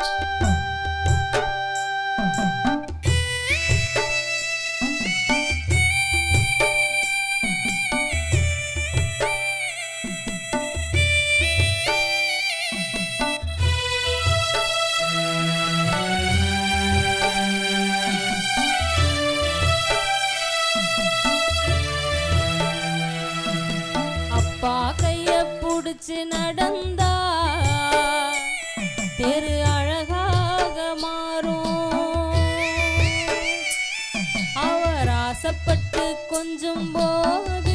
அப்பா கைய புடிச்சு நடந்தா தெரு அழகாக மாறும் அவர் ஆசைப்பட்டு கொஞ்சம் போது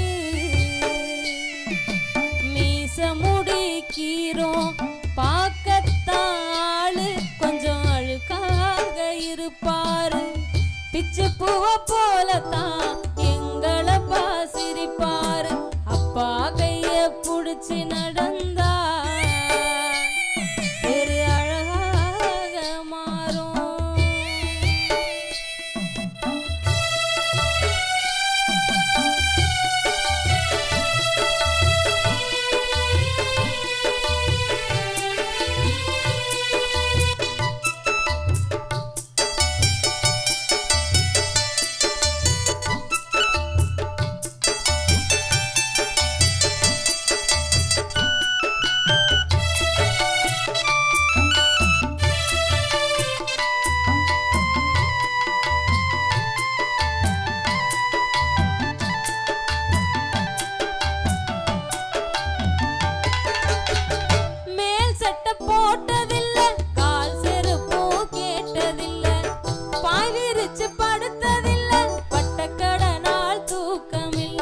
மீச முடிக்கிறோம் பார்க்கத்தாளு கொஞ்சம் அழுக்காக இருப்பாரு பிச்சு பூவ போலத்தான் எங்களை பாசிரிப்பாரு அப்பா கைய புடிச்சு நடந்தா தெரு அழகாக மாறும் மேல் சட்டை போட்டதில்ல கால் செருப்பும் கேட்டதில்ல பாய் விரிச்சு படுத்ததில்ல பட்டக்கடனால் தூக்கமில்ல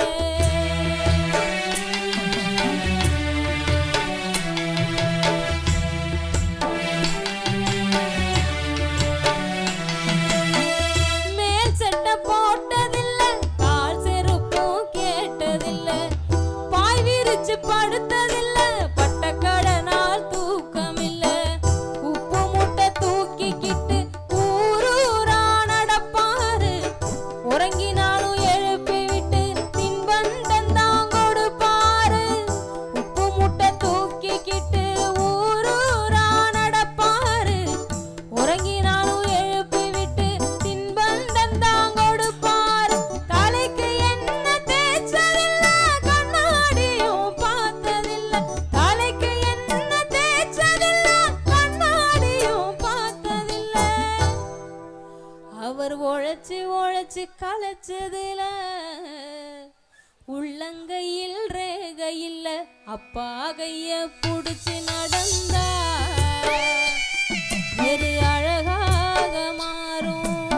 மேல் சட்டை போட்டதில்ல கால் செருப்பும் கேட்டதில்ல பாய் விரிச்சு படுத்ததில்ல பட்டக்கடனால் தூக்கமில்ல உப்பு மூட்டை தூக்கிக்கிட்டு ஊரூரா நடப்பாரு உறங்கினாலும் எழுப்பி விட்டு தின்பண்டம் தான் கொடுப்பாரு உப்பு மூட்டை தூக்கிக்கிட்டு ஊரூரா நடப்பாரு உறங்கினாலும் எழுப்பி விட்டு தின்பண்டம் தான் கொடுப்பாரு தலைக்கு என்ன தேய்ச்சதில்ல கண்ணாடியும் பார்த்ததில்ல தலைக்கு என்ன தேய்ச்சதில்ல கண்ணாடியும் பார்த்ததில்ல அவர் உழைச்சு உழைச்சு களைச்சதுல உள்ளங்கையில் ரேகை இல்ல அப்பா கைய புடிச்சு நடந்தா வெறு அழகாக மாறும்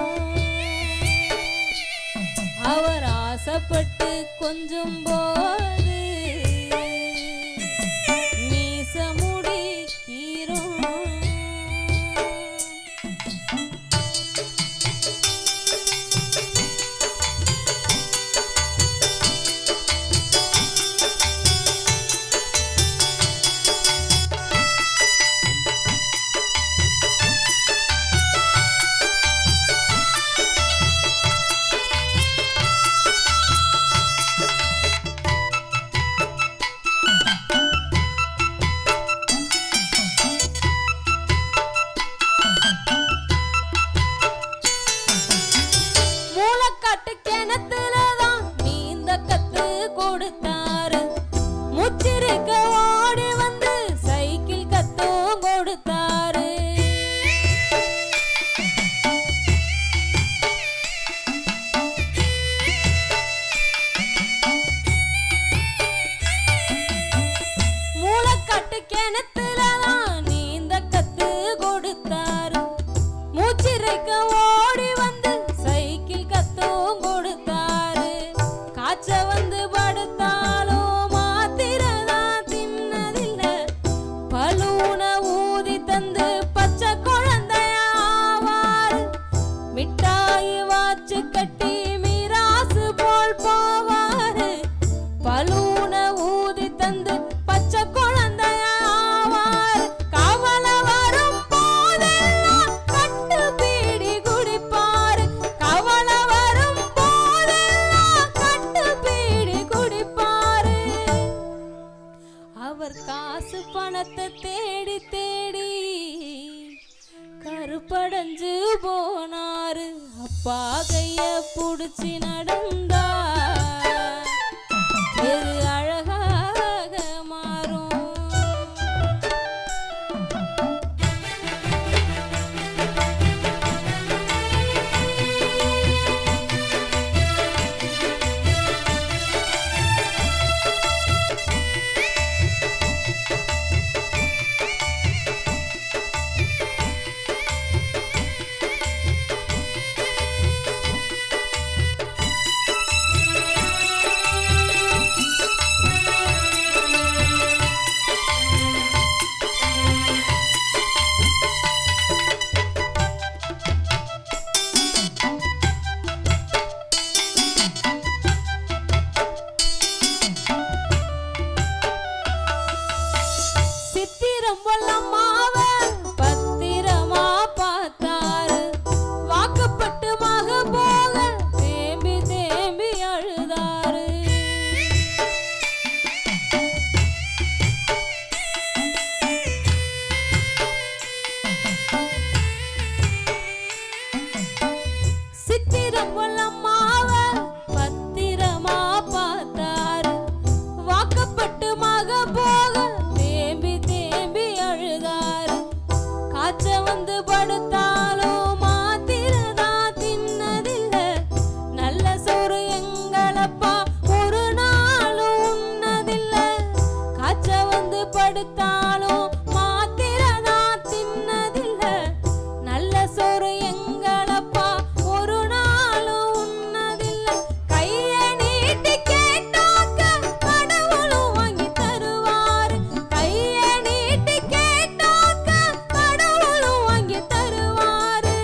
அவர் ஆசைப்பட்டு கொஞ்சம் போது மீச முடிக்கிறோம் அழுப்படைஞ்சு போனாரு அப்பா கைய புடிச்சு நடந்தா எது அழகாக மாறும் சித்திரம் பொல்லம்மாவ பத்திரமா பார்த்தாரு வாக்கப்பட்டு மக போக தேம்பி தேம்பி அழுதாரு சித்திரம் பொல்லம்மாவ பத்திரமா பார்த்தாரு வாக்கப்பட்டு மக போக தேம்பி தேம்பி அழுதாரு காய்ச்ச வந்து படுத்தாலும் மாத்திரதா தின்னதில்ல நல்ல சோறு எங்களப்பா ஒரு நாளும் உண்ணதில்ல காய்ச்ச வந்து படுத்தாலும் மாத்திரதா தின்னதில்ல நல்ல சோறு எங்களப்பா ஒரு நாளும் உண்ணதில்ல கைய நீட்டி கேட்டாக்க கடவுளும் வாங்கி தருவாரு கைய நீட்டி கேட்டாக்க கடவுளும் வாங்கி தருவாரு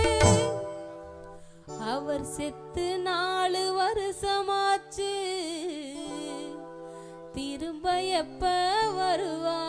அவர் செத்து நாலு வருஷமாச்சு திரும்ப எப்ப வருவாரு